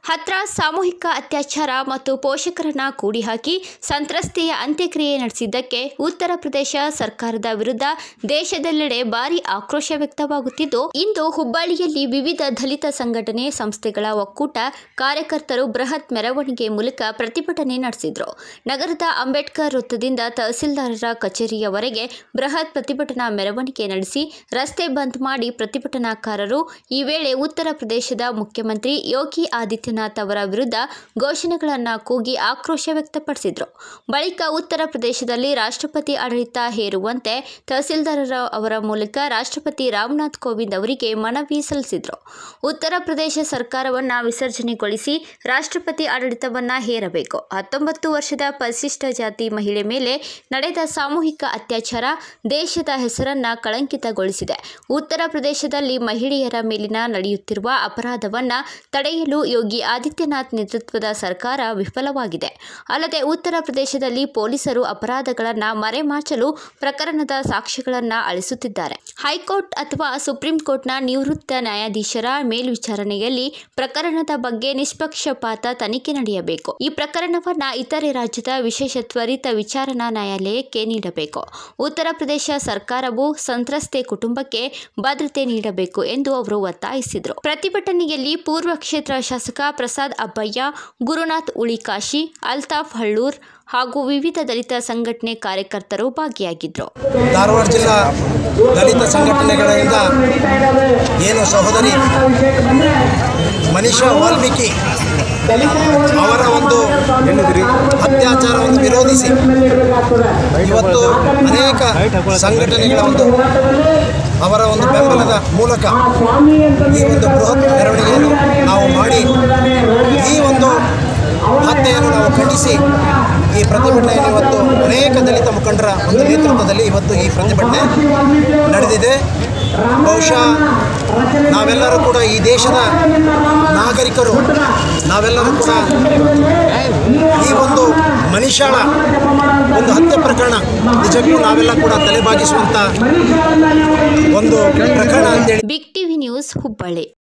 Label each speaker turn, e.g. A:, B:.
A: ಹತ್ರ ಸಾಮೂಹಿಕ ಅತ್ಯಾಚಾರ ಮತ್ತು ಪೋಷಕರನ್ನ ಕೂಡಿ ಹಾಕಿ ಸಂತ್ರಸ್ತೆಯ ಅಂತ್ಯಕ್ರಿಯೆ ನಡೆಸಿದ್ದಕ್ಕೆ ಉತ್ತರ ಪ್ರದೇಶ ಸರ್ಕಾರದ ವಿರುದ್ಧ ದೇಶದೆಲ್ಲೆಡೆ ಭಾರಿ ಆಕ್ರೋಶ ವ್ಯಕ್ತವಾಗುತ್ತಿದ್ದು ಇಂದು ಹುಬ್ಬಳ್ಳಿಯಲ್ಲಿ ವಿವಿಧ ದಲಿತ ಸಂಘಟನೆ ಸಂಸ್ಥೆಗಳ ಒಕ್ಕೂಟ ಕಾರ್ಯಕರ್ತರು ಬೃಹತ್ ಮೆರವಣಿಗೆ ಮೂಲಕ ಪ್ರತಿಭಟನೆ ನಡೆಸಿದ್ರು ನಗರದ ಅಂಬೇಡ್ಕರ್ ವೃತ್ತದಿಂದ ತಹಸೀಲ್ದಾರರ ಕಚೇರಿಯವರೆಗೆ ಬೃಹತ್ ಪ್ರತಿಭಟನಾ ಮೆರವಣಿಗೆ ನಡೆಸಿ ರಸ್ತೆ ಬಂದ್ ಮಾಡಿ ಪ್ರತಿಭಟನಾಕಾರರು ಈ ವೇಳೆ ಉತ್ತರ ಪ್ರದೇಶದ ಮುಖ್ಯಮಂತ್ರಿ ಯೋಗಿ ಆದಿತ್ಯನಾಥ್ ಅವರ ವಿರುದ್ಧ ಘೋಷಣೆಗಳನ್ನು ಕೂಗಿ ಆಕ್ರೋಶ ವ್ಯಕ್ತಪಡಿಸಿದರು ಬಳಿಕ ಉತ್ತರ ಪ್ರದೇಶದಲ್ಲಿ ರಾಷ್ಟ್ರಪತಿ ಆಡಳಿತ ಹೇರುವಂತೆ ತಹಸೀಲ್ದಾರರ ಅವರ ಮೂಲಕ ರಾಷ್ಟ್ರಪತಿ ರಾಮನಾಥ್ ಕೋವಿಂದ್ ಅವರಿಗೆ ಮನವಿ ಸಲ್ಲಿಸಿದರು ಉತ್ತರ ಪ್ರದೇಶ ಸರ್ಕಾರವನ್ನು ವಿಸರ್ಜನೆಗೊಳಿಸಿ ರಾಷ್ಟ್ರಪತಿ ಆಡಳಿತವನ್ನು ಹೇರಬೇಕು ಹತ್ತೊಂಬತ್ತು ವರ್ಷದ ಪರಿಶಿಷ್ಟ ಜಾತಿ ಮಹಿಳೆ ಮೇಲೆ ನಡೆದ ಸಾಮೂಹಿಕ ಅತ್ಯಾಚಾರ ದೇಶದ ಹೆಸರನ್ನ ಕಳಂಕಿತಗೊಳಿಸಿದೆ ಉತ್ತರ ಪ್ರದೇಶದಲ್ಲಿ ಮಹಿಳೆಯರ ಮೇಲಿನ ನಡೆಯುತ್ತಿರುವ ಅಪರಾಧವನ್ನ ತಡೆಯಲು ಯೋಗಿ ಆದಿತ್ಯನಾಥ್ ನೇತೃತ್ವದ ಸರ್ಕಾರ ವಿಫಲವಾಗಿದೆ ಅಲ್ಲದೆ ಉತ್ತರ ಪ್ರದೇಶದಲ್ಲಿ ಪೊಲೀಸರು ಅಪರಾಧಗಳನ್ನು ಮರೆಮಾಚಲು ಪ್ರಕರಣದ ಸಾಕ್ಷ್ಯಗಳನ್ನು ಅಳಿಸುತ್ತಿದ್ದಾರೆ ಹೈಕೋರ್ಟ್ ಅಥವಾ ಸುಪ್ರೀಂ ಕೋರ್ಟ್ನ ನಿವೃತ್ತ ನ್ಯಾಯಾಧೀಶರ ಮೇಲ್ವಿಚಾರಣೆಯಲ್ಲಿ ಪ್ರಕರಣದ ಬಗ್ಗೆ ನಿಷ್ಪಕ್ಷಪಾತ ತನಿಖೆ ನಡೆಯಬೇಕು ಈ ಪ್ರಕರಣವನ್ನ ಇತರೆ ರಾಜ್ಯದ ವಿಶೇಷ ತ್ವರಿತ ವಿಚಾರಣಾ ನ್ಯಾಯಾಲಯಕ್ಕೆ ನೀಡಬೇಕು ಉತ್ತರ ಪ್ರದೇಶ ಸರ್ಕಾರವು ಸಂತ್ರಸ್ತೆ ಕುಟುಂಬಕ್ಕೆ ಭದ್ರತೆ ನೀಡಬೇಕು ಎಂದು ಅವರು ಒತ್ತಾಯಿಸಿದರು ಪ್ರತಿಭಟನೆಯಲ್ಲಿ ಪೂರ್ವ ಕ್ಷೇತ್ರ ಶಾಸಕ ಪ್ರಸಾದ್ ಅಬ್ಬಯ್ಯ ಗುರುನಾಥ್ ಉಳಿಕಾಶಿ ಅಲ್ತಾಫ್ ಹಳ್ಳೂರ್ ಹಾಗೂ ವಿವಿಧ ದಲಿತ ಸಂಘಟನೆ ಕಾರ್ಯಕರ್ತರು ಭಾಗಿಯಾಗಿದ್ದರು
B: ಧಾರವಾಡ ಜಿಲ್ಲಾ ದಲಿತ ಸಂಘಟನೆಗಳಿಂದ ಏನು ಸಹೋದರಿ ಮನೀಷಾ ವಾಲ್ಮೀಕಿ ಅವರ ಒಂದು ಅತ್ಯಾಚಾರವನ್ನು ವಿರೋಧಿಸಿ ಇವತ್ತು ಅನೇಕ ಸಂಘಟನೆಗಳ ಒಂದು ಅವರ ಒಂದು ಬೆಂಬಲದ ಮೂಲಕ ಈ ಒಂದು ಬೃಹತ್ ಮೆರವಣಿಗೆಯನ್ನು ನಾವು ಮಾಡಿ ಈ ಒಂದು ಹತ್ಯೆಯನ್ನು ನಾವು ಖಂಡಿಸಿ ಈ ಪ್ರತಿಭಟನೆಯನ್ನು ಇವತ್ತು ಅನೇಕ ದಲಿತ ಮುಖಂಡರ ಒಂದು ನೇತೃತ್ವದಲ್ಲಿ ಇವತ್ತು ಈ ಪ್ರತಿಭಟನೆ ನಡೆದಿದೆ ಬಹುಶಃ ನಾವೆಲ್ಲರೂ ಕೂಡ ಈ ದೇಶದ ನಾಗರಿಕರು ನಾವೆಲ್ಲರೂ ಕೂಡ ಈ ಒಂದು ಮನುಷ್ಯಳ ಒಂದು ಹತ್ಯೆ ಪ್ರಕರಣ ನಿಜಕ್ಕೂ ನಾವೆಲ್ಲ ಕೂಡ ತಲೆಬಾಗಿಸುವಂಥ ಒಂದು ಪ್ರಕರಣ ಅಂತೇಳಿ
A: ಬಿಗ್ ಟಿವಿ ನ್ಯೂಸ್ ಹುಬ್ಬಳ್ಳಿ